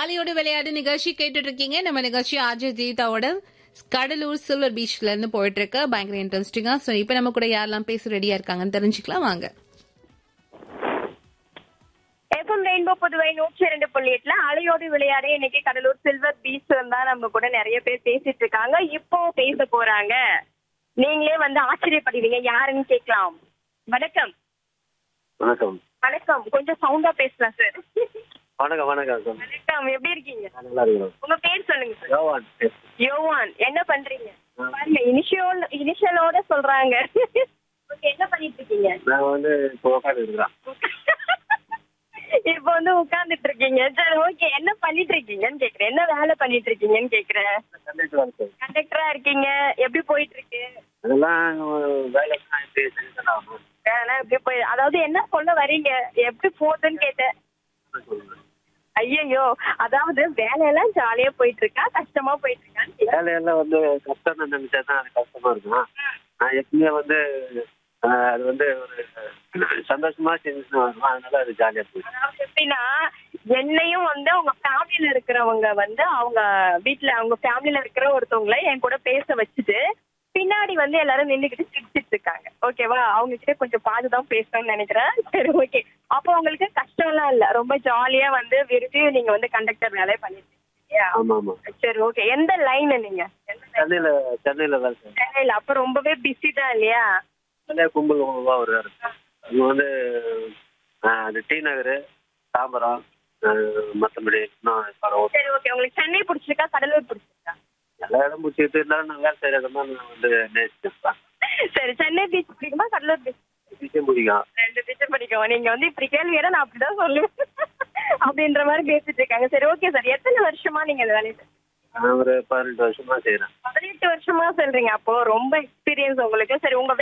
அலையோடு விளையாடு நிகழ்ச்சி கேட்டுட்டு இருக்கீங்க நம்ம நிகழ்ச்சி ஆஜய் ஜீதாவோட கடலூர் சில்வர் பீச்ல இருந்து போயிட்டு இருக்கு பயங்கர இன்ட்ரெஸ்டிங்கா சோ இப்ப நம்ம கூட யாரெல்லாம் பேச ரெடியா இருக்காங்கன்னு தெரிஞ்சுக்கலாம் வாங்க எஃப்எம் ரெயின்போ புதுவை நூற்றி இரண்டு புள்ளி எட்டுல அலையோடு விளையாட இன்னைக்கு கடலூர் சில்வர் பீச் தான் நம்ம கூட நிறைய பேர் பேசிட்டு இருக்காங்க இப்போ பேச போறாங்க நீங்களே வந்து ஆச்சரியப்படுவீங்க யாருன்னு கேட்கலாம் வணக்கம் வணக்கம் வணக்கம் கொஞ்சம் சவுண்டா பேசலாம் சார் வணக்கம் வணக்கம் சார் வணக்கம் எப்படி இருக்கீங்க நான் நல்லா இருக்கிறோம் உங்க பேர் சொல்லுங்க சார் யோவான் யோவான் என்ன பண்றீங்க பாருங்க இனிஷியல் இனிஷியலோட சொல்றாங்க ஓகே என்ன பண்ணிட்டு இருக்கீங்க நான் வந்து இப்போ உட்காந்து இருக்கிறேன் இப்போ வந்து உட்கார்ந்துட்டு இருக்கீங்க சரி ஓகே என்ன பண்ணிட்டு இருக்கீங்கன்னு கேக்குறேன் என்ன வேலை பண்ணிட்டு இருக்கீங்கன்னு கேக்குறேன் கண்டக்டர் வேலை சார் கண்டக்டரா இருக்கீங்க எப்படி போயிட்டு இருக்கு அதெல்லாம் வேலை தான் எப்படி செஞ்சு ஆகணும் வேலை எப்படி போய் அதாவது என்ன சொல்ல வரீங்க எப்படி போகுதுன்னு கேட்டேன் சொல்லுங்க ஐயோ அதாவது வேலையெல்லாம் ஜாலியா போயிட்டு இருக்கா கஷ்டமா போயிட்டு இருக்கான்னு கேட்டேன். வேலையெல்லாம் வந்து கஷ்டம்னு நினைச்சா தான் அது கஷ்டமா இருக்கும் நான் எப்பவுமே வந்து ஆஹ், அது வந்து ஒரு சந்தோஷமா செஞ்சுட்டு வரணும் அதனால அது ஜாலியா போயிடும் அதாவது எப்படின்னா என்னையும் வந்து அவங்க ஃபேமிலியில இருக்கிறவங்க வந்து அவங்க வீட்ல அவங்க ஃபேமிலியில இருக்கிற ஒருத்தவங்கள என் கூட பேச வச்சுட்டு பின்னாடி வந்து எல்லாரும் நின்னுக்கிட்டு சிரிச்சிட்டு இருக்காங்க ஓகேவா அவங்க கிட்ட கொஞ்சம் பார்த்துதான் பேசணும்னு நினைக்கிறேன் சரி ஓகே அப்போ உங்களுக்கு கஷ்டம்லாம் இல்ல ரொம்ப ஜாலியா வந்து விரும்பி நீங்க வந்து கண்டக்டர் வேலையை பண்ணிட்டு இருக்கீங்க ஆமா ஆமா சரி ஓகே எந்த லைன் நீங்க எந்த line? சென்னையில சென்னையில வேலை சார் சென்னையில அப்ப ரொம்பவே பிஸி தான் இல்லையா சென்னை கும்பல் கும்பலா வருவாரு அங்க வந்து ஆஹ், அது டி நகர் தாம்பரம் ஆஹ், மத்தபடி இன்னும் பல ஊர் சரி ஓகே உங்களுக்கு சென்னை பிடிச்சிருக்கா கடலூர் பிடிச்சிருக்கா எல்லா இடம் பிடிச்சிட்டு இருந்தாலும் நான் வேலை செய்யறதுமா நான் வந்து நேசிச்சிருப்பேன் சரி சென்னை பீச் பிடிக்குமா கடலூர் பீச் விஷயம் பிடிக்கும் ரெண்டு டீச்சர் படிக்கும் நீங்க வந்து இப்படி கேள்வி கேட்டா நான் அப்படிதான் சொல்லுவேன் அப்படின்ற மாதிரி பேசிட்டு இருக்காங்க சரி ஓகே சார் எத்தனை வருஷமா நீங்க இந்த வேலையை செஞ்சீங்க? நான் ஒரு பதினெட்டு வருஷமா செய்யறேன் பதினெட்டு வருஷமா சொல்றீங்க அப்போ ரொம்ப எக்ஸ்பீரியன்ஸ் உங்களுக்கு சரி உங்க